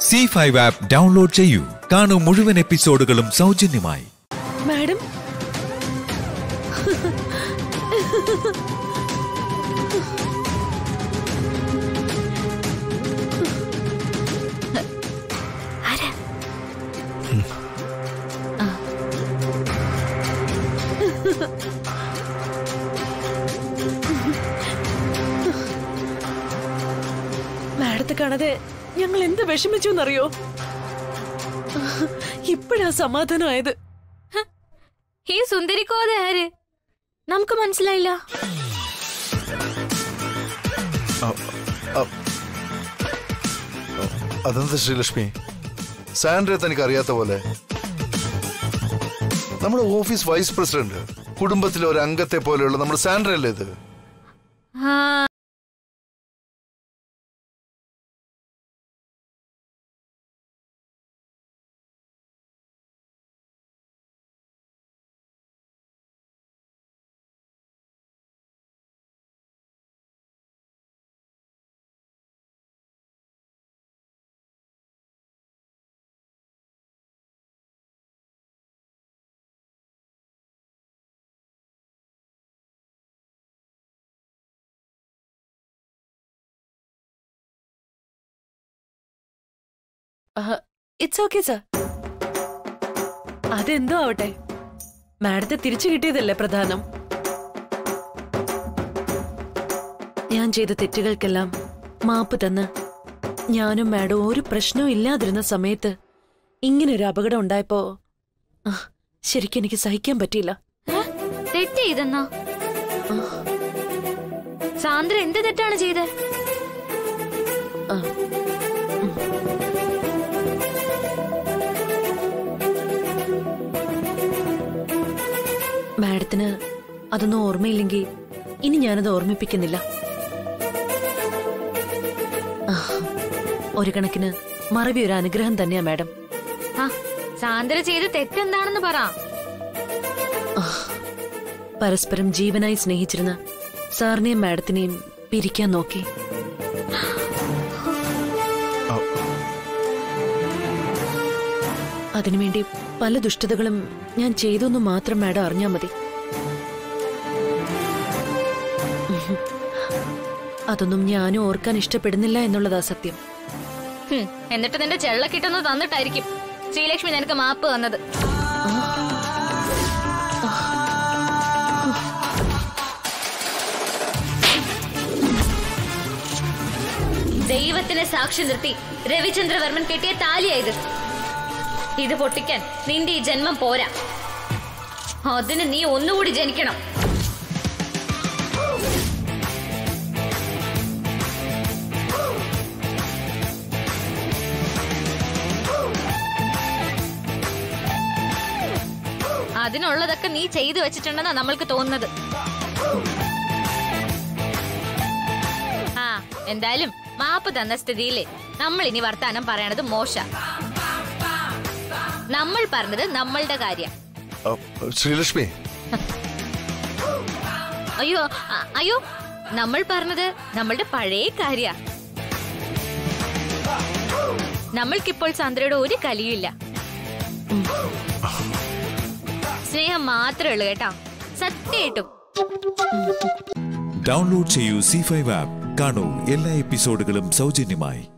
C five app download ചെയ്യൂ കാണൂ മുഴുവൻ എപ്പിസോഡുകളും സൗജന്യമായി മാഡം ആരാ? ആ. മാഡത്തെ കാണാതെ ഞങ്ങൾ എന്ത് വിഷമിച്ചു എന്നറിയോ ഇപ്പോഴാ സമാധാനമായത് ഈ സുന്ദരിക്കോത ആര് നമുക്ക് മനസ്സിലായില്ല അതെന്താ ശ്രീലക്ഷ്മി സാൻഡ്രയെ തനിക്ക് അറിയാത്ത പോലെ നമ്മുടെ ഓഫീസ് വൈസ് പ്രസിഡന്റ് കുടുംബത്തിലെ ഒരു അംഗത്തെ പോലെയുള്ള നമ്മുടെ സാൻഡ്ര അല്ലേ ഇത് ആ ഇറ്റ്സ് ഓക്കെ സർ അതെന്തോ ആവട്ടെ മാഡത്തെ തിരിച്ചു കിട്ടിയതല്ലേ പ്രധാനം ഞാൻ ചെയ്ത തെറ്റുകൾക്കെല്ലാം മാപ്പ് തന്ന് ഞാനും മാഡവും ഒരു പ്രശ്നവും ഇല്ലാതിരുന്ന സമയത്ത് ഇങ്ങനെ ഒരു അപകടം ഉണ്ടായപ്പോ ആ, ശരിക്കും എനിക്ക് സഹിക്കാൻ പറ്റിയില്ല തെറ്റ് ചെയ്തെന്നാ സാന്ദ്ര എന്ത് തെറ്റാണ് ചെയ്തത് ആ, മാഡത്തിന് അതൊന്നും ഓർമ്മയില്ലെങ്കിൽ ഇനി ഞാനത് ഓർമ്മിപ്പിക്കുന്നില്ല ആ, ഒരു കണക്കിന് മറവി ഒരു അനുഗ്രഹം തന്നെയാ മാഡം ആ സാന്ദ്ര ചെയ്ത തെറ്റെന്താണെന്ന് പറ പരസ്പരം ജീവനായി സ്നേഹിച്ചിരുന്ന സാറിനെയും മാഡത്തിനെയും പിരിക്കാൻ നോക്കി അതിനുവേണ്ടി പല ദുഷ്ടതകളും ഞാൻ ചെയ്തു എന്ന് മാത്രം മാഡം അറിഞ്ഞാൽ മതി ഉഹും. അതൊന്നും ഞാനും ഓർക്കാൻ ഇഷ്ടപ്പെടുന്നില്ല എന്നുള്ളതാ സത്യം ഹും, എന്നിട്ട് നിന്റെ ചെള്ള കിട്ടുന്ന തന്നിട്ടായിരിക്കും ശ്രീലക്ഷ്മി നിനക്ക് മാപ്പ് തന്നത് ദൈവത്തിനെ സാക്ഷി നിർത്തി രവിചന്ദ്രവർമ്മൻ കെട്ടിയ താലിയായത് ഇത് പൊട്ടിക്കാൻ നിന്റെ ഈ ജന്മം പോരാ അതിന് നീ ഒന്നുകൂടി ജനിക്കണം അതിനുള്ളതൊക്കെ നീ ചെയ്തു വെച്ചിട്ടുണ്ടെന്നാ നമ്മൾക്ക് തോന്നുന്നത് ആ എന്തായാലും മാപ്പ് തന്ന സ്ഥിതിയില് നമ്മൾ ഇനി വർത്താനം പറയണത് മോശ നമ്മൾ പറഞ്ഞത് നമ്മളുടെ കാര്യം ആ, ശ്രീലക്ഷ്മി അയ്യോ അ- അയ്യോ നമ്മൾ പറഞ്ഞത് നമ്മളുടെ പഴയ കാര്യ നമ്മൾക്കിപ്പോൾ ചന്ദ്രയുടെ ഒരു കലിയില്ല സ്നേഹം മാത്രമേ ഉള്ളൂ കേട്ടാ സത്യമായിട്ടും ഡൗൺലോഡ് ചെയ്യൂ സി ഫൈവ് ആപ്പ് കാണൂ എല്ലാ എപ്പിസോഡുകളും സൗജന്യമായി